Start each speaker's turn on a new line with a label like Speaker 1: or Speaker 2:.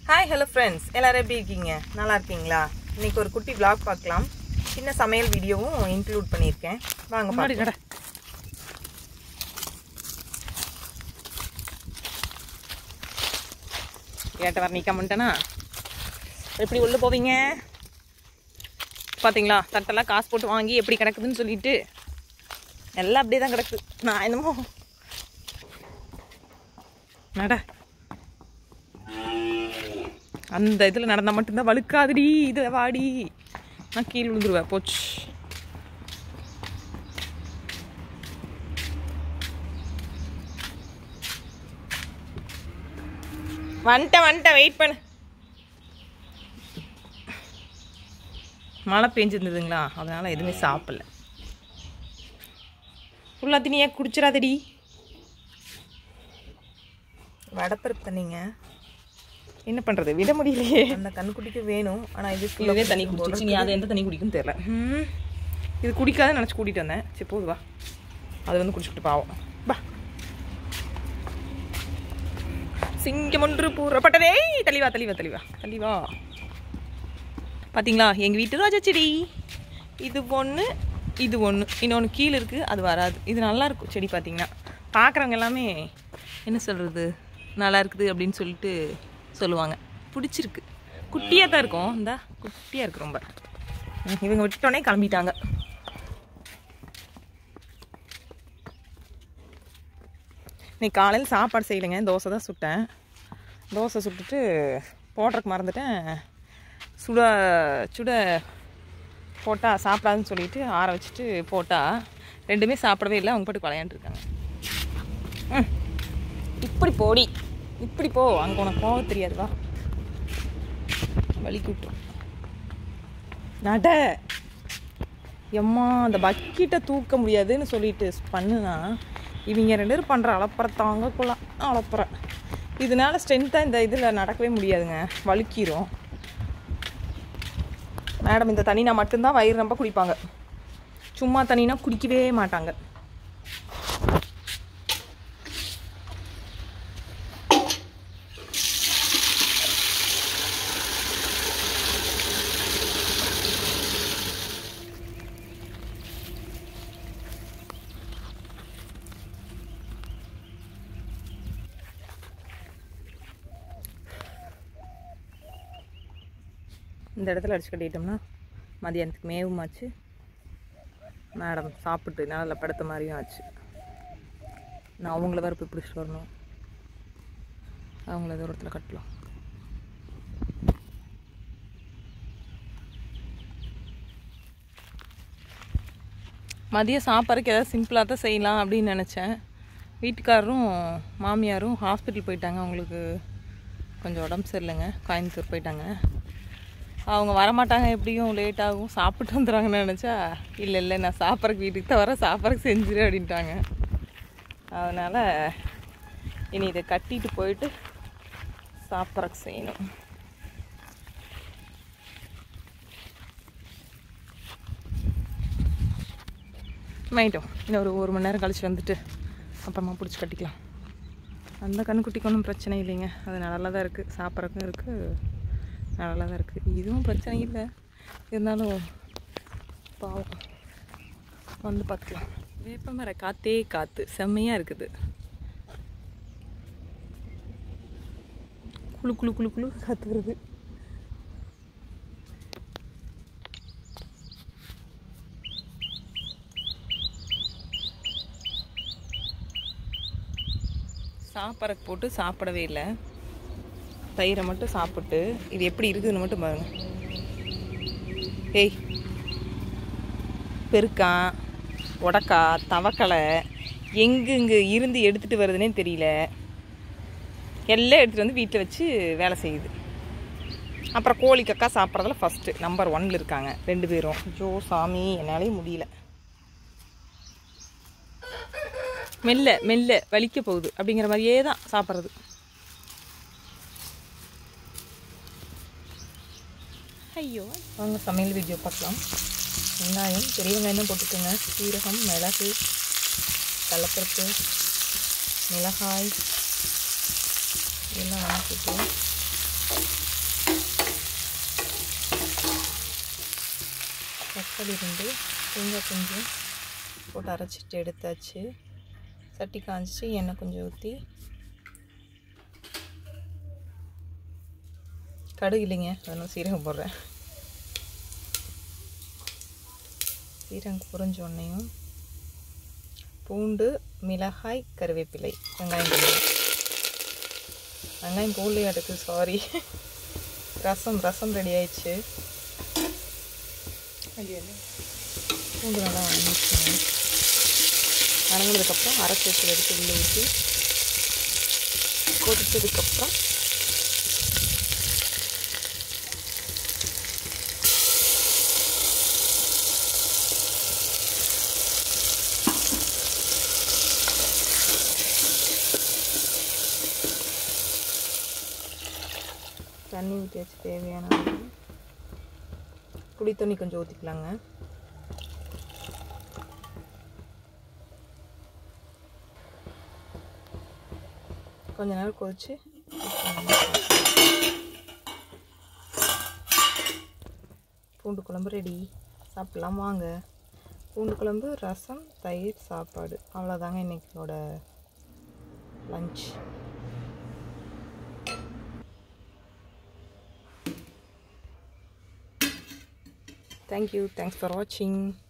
Speaker 1: Hi hello friends எல்லாரும் எப்படி இருக்கீங்க நல்லா இருக்கீங்களா இன்னைக்கு ஒரு குட்டி vlog பார்க்கலாம் சின்ன சமையல் வீடியோவும் இன்க்ளூட் பண்ணியிருக்கேன் வாங்க
Speaker 2: முன்னாடி
Speaker 1: பார்க்கலாம்.
Speaker 2: நட கேட்ட வர நீக்க மாட்டேனா எப்படி உள்ள போவீங்க பாத்தீங்களா தட்டெல்லாம் காசு போட்டு வாங்கி எப்படி கிடக்குதுன்னு சொல்லிட்டு எல்லாம் அப்படியே தான் கிடக்குது நான் என்னமோ நட அந்த இதில் நடந்தா மட்டும்தான் வழுக்காதுடி இது வாடி நான் கீழே விழுந்துருவேன் போச்சு வந்துட்டேன் வந்துட்டேன் வெயிட் பண்ணு மழை பெஞ்சிருந்ததுங்களா அதனால எதுவுமே சாப்பிடல ஃபுல்லாக தண்ணியை குடிச்சிடாதடி
Speaker 1: வடப்பருப்பு தண்ணிங்க
Speaker 2: என்ன பண்ணுறது விட முடியலையே
Speaker 1: அந்த கண்ணுக்குட்டிக்கு வேணும் ஆனால் இது
Speaker 2: இதுவே தண்ணி குடிச்சிச்சு நீ அதை எந்த தண்ணி குடிக்குன்னு தெரியல ம். இது குடிக்காத நினச்சி கூட்டிகிட்டு வந்தேன் சரி போது வா அது வந்து குடிச்சுக்கிட்டு பாவம் வா சிங்கம் ஒன்று பூரப்பட்டதே தள்ளிவா தள்ளிவா தள்ளிவா தள்ளிவா பார்த்தீங்களா எங்கள் வீட்டு ரோஜா செடி இது ஒன்று இது ஒன்று இன்னொன்று கீழே இருக்குது அது வராது இது நல்லா இருக்கும் செடி பார்த்தீங்கன்னா பார்க்குறவங்க எல்லாமே என்ன சொல்கிறது நல்லா இருக்குது அப்படின்னு சொல்லிட்டு சொல்லுவாங்க பிடிச்சிருக்கு குட்டியாக தான் இருக்கும் இந்த குட்டியாக இருக்கு ரொம்ப ம், இவங்க விட்டுட்டோன்னே கிளம்பிட்டாங்க இன்னைக்கு காலையில் சாப்பாடு செய்யலைங்க தோசை தான் சுட்டேன் தோசை சுட்டுட்டு போடுறதுக்கு மறந்துட்டேன் சுட சுட போட்டால் சாப்பிடாதுன்னு சொல்லிட்டு ஆற வச்சுட்டு போட்டால் ரெண்டுமே சாப்பிடவே இல்லை அவங்க பாட்டுக்கு விளையாண்டுருக்காங்க ம் இப்படி போடி இப்படி போ அங்கே உனக்கு போக தெரியாது வா வலி கூட்டும் நட எம்மா அந்த பக்கெட்டை தூக்க முடியாதுன்னு சொல்லிட்டு பண்ணுனா இவங்க ரெண்டு பேரும் பண்ணுற அளப்பறை தாங்கக்குலாம் அளப்பறை இதனால ஸ்ட்ரென்த்தாக இந்த இதில் நடக்கவே முடியாதுங்க வலிக்கிரும் மேடம் இந்த தண்ணினா மட்டும்தான் வயிறு ரொம்ப குடிப்பாங்க சும்மா தண்ணினா குடிக்கவே மாட்டாங்க இந்த இடத்துல அடிச்சு கட்டிட்டோம்னா மதியானத்துக்கு மேவுமாச்சு மேடம் சாப்பிட்டு நல்லா படுத்த மாதிரியும் ஆச்சு நான் அவங்கள வேறு போய் பிடிச்சிட்டு வரணும் அவங்கள தூரத்தில் கட்டலாம் மதியம் சாப்பாடுக்கு ஏதாவது சிம்பிளாக தான் செய்யலாம் அப்படின்னு நினச்சேன் வீட்டுக்காரரும் மாமியாரும் ஹாஸ்பிட்டல் போயிட்டாங்க அவங்களுக்கு கொஞ்சம் உடம்பு சரியில்லைங்க கோயம்புத்தூர் போயிட்டாங்க அவங்க வரமாட்டாங்க எப்படியும் லேட் ஆகும் சாப்பிட்டு வந்துடுவாங்கன்னு நினச்சா இல்லை இல்லை நான் சாப்பிட்றக்கு வீட்டுக்கு தான் வர சாப்பிட்றக்கு செஞ்சிரு அப்படின்ட்டாங்க அதனால் இனி இதை கட்டிட்டு போயிட்டு சாப்பிட்றக்கு செய்யணும் மைட்டும் இன்னும் ஒரு ஒரு மணி நேரம் கழிச்சு வந்துட்டு அப்புறமா பிடிச்சி கட்டிக்கலாம் அந்த கண்ணுக்குட்டிக்கு ஒன்றும் பிரச்சனை இல்லைங்க அது நல்லா தான் இருக்குது சாப்பிட்றதுக்கும் இருக்குது நல்லா தான் இருக்குது இதுவும் பிரச்சனை இல்லை இருந்தாலும் பாவம் வந்து பார்த்துக்கலாம் வேப்ப மர காத்தே காற்று செம்மையாக இருக்குது குளு குளு குளு குளு காற்று வருது சாப்பாடுக்கு போட்டு சாப்பிடவே இல்லை தயிரை மட்டும் சாப்பிட்டு இது எப்படி இருக்குதுன்னு மட்டும் பாருங்க ஏய் பெருக்கான் உடக்கா தவக்கலை எங்கெங்கே இருந்து எடுத்துகிட்டு வருதுன்னே தெரியல எல்லாம் எடுத்துகிட்டு வந்து வீட்டில் வச்சு வேலை செய்யுது அப்புறம் கோழி கக்கா சாப்பிட்றதுல ஃபஸ்ட்டு நம்பர் ஒன்ல இருக்காங்க ரெண்டு பேரும் ஜோ சாமி என்னாலே முடியல மெல்ல மெல்ல வலிக்க போகுது அப்படிங்கிற மாதிரியே தான் சாப்பிட்றது ஐயோ வாங்க சமையல் வீடியோ பார்க்கலாம் வெங்காயம் பெரிய வெங்காயம் போட்டுக்கோங்க சீரகம் மிளகு கடலப்பருப்பு மிளகாய் இதெல்லாம் வதக்கிட்டு
Speaker 1: தக்காளி ரெண்டு தேங்காய் கொஞ்சம் போட்டு அரைச்சிட்டு எடுத்தாச்சு சட்டி காஞ்சிச்சு எண்ணெய் கொஞ்சம் ஊற்றி கடுகு இல்லைங்க அதனால் சீரகம் போடுறேன் சீரகம் புரிஞ்ச உடனேயும் பூண்டு மிளகாய் கருவேப்பிலை வெங்காயம் போடுறேன் வெங்காயம் போடலையா அடுக்கு சாரி ரசம் ரசம் ரெடி ஆயிடுச்சு பூண்டு நல்லா வதங்கிச்சுங்க வதங்கினதுக்கப்புறம் அரைச்சி வச்சு எடுத்து உள்ளே ஊற்றி கொதிச்சதுக்கப்புறம் தண்ணி ஊற்றியாச்சு தேவையான அளவு. புளி தண்ணி கொஞ்சம் ஊற்றிக்கலாங்க கொஞ்ச நேரம் கொதிச்சு பூண்டு குழம்பு ரெடி சாப்பிட்லாம் வாங்க பூண்டு குழம்பு ரசம் தயிர் சாப்பாடு அவ்வளோதாங்க இன்னைக்கோட lunch Thank you. Thanks for watching.